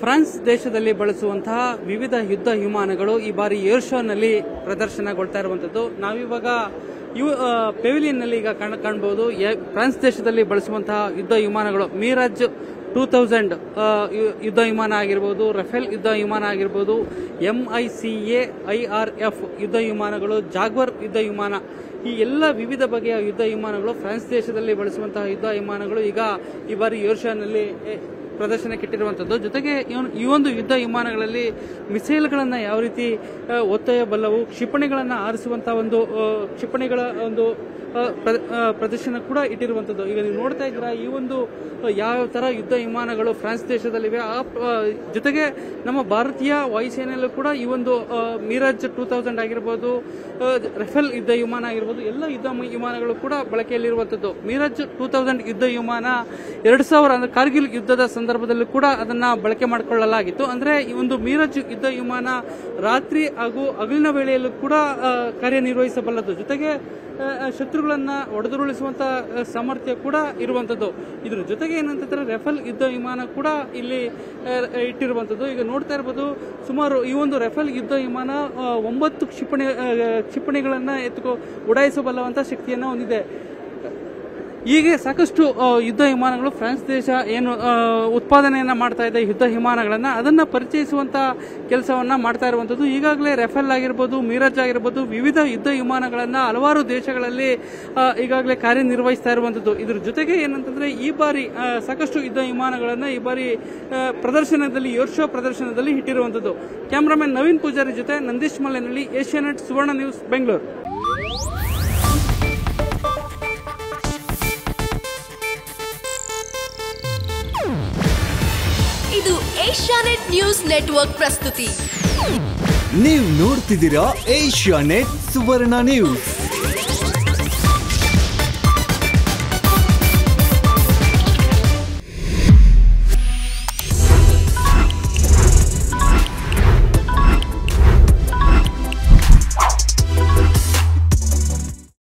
France ದೇಶದಲ್ಲಿ ಬಳಸುವಂತಹ ವಿವಿಧ ಯುದ್ಧ ವಿಮಾನಗಳು ಈ ಬಾರಿ ಏರ್ ಶೋನಲ್ಲಿ ಪ್ರದರ್ಶನಗೊಳ್ತಾ ಇರುವಂತದ್ದು ನಾವಿವಾಗ ಇವು ಪೆವಿಲಿಯನ್ ನಲ್ಲಿ ಈಗ ಕಾಣ ಕಾಣಬಹುದು ಎ- ಫ್ರಾನ್ಸ್ ದೇಶದಲ್ಲಿ ಬಳಸುವಂತಹ ಯುದ್ಧ ವಿಮಾನಗಳು ಮೀರಾಜ್ ಟೂ ತೌಸಂಡ್ ಯುದ್ಧ ವಿಮಾನ ಆಗಿರ್ಬೋದು ರಫೇಲ್ ಯುದ್ಧ ವಿಮಾನ ಆಗಿರ್ಬೋದು M I C A I R F ಯುದ್ಧ ವಿಮಾನಗಳು ಜಾಗ್ವರ್ ಯುದ್ಧ ವಿಮಾನ ಈ ಎಲ್ಲ ವಿವಿಧ ಬಗೆಯ ಯುದ್ಧ ವಿಮಾನಗಳು ಫ್ರಾನ್ಸ್ ದೇಶದಲ್ಲಿ ಬಳಸುವಂತಹ ಯುದ್ಧ ವಿಮಾನಗಳು ಈಗ ಈ ಬಾರಿ ಏರ್ ಶೋನಲ್ಲಿ ಎ, ಪ್ರದರ್ಶನಕ್ಕಿಟ್ಟಿರುವಂಥದ್ದು ಜೊತೆಗೆ ಇವನ್- ಈ ಒಂದು ಯುದ್ಧ ವಿಮಾನಗಳಲ್ಲಿ ಮಿಸೈಲ್ಗಳನ್ನು ಯಾವ ರೀತಿ ಆ, ಒತ್ತೊಯ್ಯಬಲ್ಲವು ಕ್ಷಿಪಣಿಗಳನ್ನು ಆರಿಸುವಂತಹ ಒಂದು ಆ, ಕ್ಷಿಪಣಿಗಳ ಒಂದು ಆ, ಪ್ರ- ಆ, ಪ್ರದರ್ಶನ ಕೂಡ ಇಟ್ಟಿರುವಂಥದ್ದು ಈಗ ನೀವು ನೋಡ್ತಾ ಇದ್ದೀರಾ ಈ ಒಂದು ಆ, ಯಾವ ತರ ಯುದ್ಧ ವಿಮಾನಗಳು ಫ್ರಾನ್ಸ್ ದೇಶದಲ್ಲಿವೆ ಆ ಆ, ಜೊತೆಗೆ ನಮ್ಮ ಭಾರತೀಯ ವಾಯುಸೇನೆಯಲ್ಲೂ ಕೂಡ ಈ ಒಂದು ಆ, ಮಿರಾಜ್ ಟೂ ತೌಸಂಡ್ ಆಗಿರ್ಬೋದು ಆ, ರಫೇಲ್ ಯುದ್ಧ ವಿಮಾನ ಆಗಿರ್ಬೋದು ಎಲ್ಲ ಯುದ್ಧ ಮ- ವಿಮಾನಗಳು ಕೂಡ ಬಳಕೆಯಲ್ಲಿರುವಂಥದ್ದು ಮಿರಾಜ್ ಟೂ ತೌಸಂಡ್ ಯುದ್ಧ ವಿಮಾನ ಎರಡು ಸಾವಿರ ಅಂದ್ರೆ ಕಾರ್ಗಿಲ್ ಯುದ್ಧದ ಸಂದರ್ಭದಲ್ಲೂ ಕೂಡ ಅದನ್ನ ಬಳಕೆ ಮಾಡಿಕೊಳ್ಳಲಾಗಿತ್ತು ಅಂದ್ರೆ ಈ ಒಂದು ಮಿರಾಜ್ ಯುದ್ಧ ವಿಮಾನ ರಾತ್ರಿ ಹಾಗೂ ಹಗಲಿನ ವೇಳೆಯಲ್ಲೂ ಕೂಡ ಆ, ಕಾರ್ಯನಿರ್ವಹಿಸಬಲ್ಲದು ಜೊತೆಗೆ ಆ, ಆ, ಶತ್ರುಗಳನ್ನ ಹೊಡೆದುರುಳಿಸುವಂತ ಆ, ಸಾಮರ್ಥ್ಯ ಕೂಡ ಇರುವಂತದ್ದು ಇದ್ರ ಜೊತೆಗೆ ಏನಂತಂದ್ರೆ ರಫೇಲ್ ಯುದ್ಧ ವಿಮಾನ ಕೂಡ ಇಲ್ಲಿ ಆ, ಇಟ್ಟಿರುವಂತದ್ದು ಈಗ ನೋಡ್ತಾ ಇರಬಹುದು ಸುಮಾರು ಈ ಒಂದು ರಫೇಲ್ ಯುದ್ಧ ವಿಮಾನ ಆ, ಒಂಬತ್ತು ಕ್ಷಿಪಣಿ ಆ, ಕ್ಷಿಪಣಿಗಳನ್ನ ಎತ್ತುಕೋ ಉಡಾಯಿಸಬಲ್ಲವಂತ ಶಕ್ತಿಯನ್ನ ಹೊಂದಿದೆ ಹೀಗೆ ಸಾಕಷ್ಟು ಆ, ಯುದ್ಧ ವಿಮಾನಗಳು ಫ್ರಾನ್ಸ್ ದೇಶ ಏನು ಆ, ಉತ್ಪಾದನೆಯನ್ನ ಮಾಡ್ತಾ ಇದೆ ಯುದ್ಧ ವಿಮಾನಗಳನ್ನ ಅದನ್ನ ಪರಿಚಯಿಸುವಂತ ಕೆಲಸವನ್ನ ಮಾಡ್ತಾ ಇರುವಂತದ್ದು ಈಗಾಗಲೇ ರೆಫೆಲ್ ಆಗಿರ್ಬೋದು ಮೀರಜ್ ಆಗಿರ್ಬೋದು ವಿವಿಧ ಯುದ್ಧ ವಿಮಾನಗಳನ್ನ ಹಲವಾರು ದೇಶಗಳಲ್ಲಿ ಆ, ಈಗಾಗಲೇ ಕಾರ್ಯನಿರ್ವಹಿಸ್ತಾ ಇರುವಂತದ್ದು ಇದ್ರ ಜೊತೆಗೆ ಏನಂತಂದ್ರೆ ಈ ಬಾರಿ ಆ, ಸಾಕಷ್ಟು ಯುದ್ಧ ವಿಮಾನಗಳನ್ನ ಈ ಬಾರಿ ಆ, ಪ್ರದರ್ಶನದಲ್ಲಿ ಏರ್ ಶೋ ಪ್ರದರ್ಶನದಲ್ಲಿ ಇಟ್ಟಿರುವಂತದ್ದು ಕ್ಯಾಮರಾಮನ್ ನವೀನ್ ಪೂಜಾರಿ ಜೊತೆ ನಂದೀಶ್ ಮಲ್ಲೆನಹಳ್ಳಿ ಏಷ್ಯಾನೆಟ್ ಸುವರ್ಣ ನ್ಯೂಸ್ ಬೆಂಗಳೂರು ಇದು ಏಷ್ಯಾನೆಟ್ ನ್ಯೂಸ್ ನೆಟ್ವರ್ಕ್ ಪ್ರಸ್ತುತಿ ನೀವು ನೋಡ್ತಿದ್ದೀರಾ ಏಷ್ಯಾ ನೆಟ್ ಸುವರ್ಣ ನ್ಯೂಸ್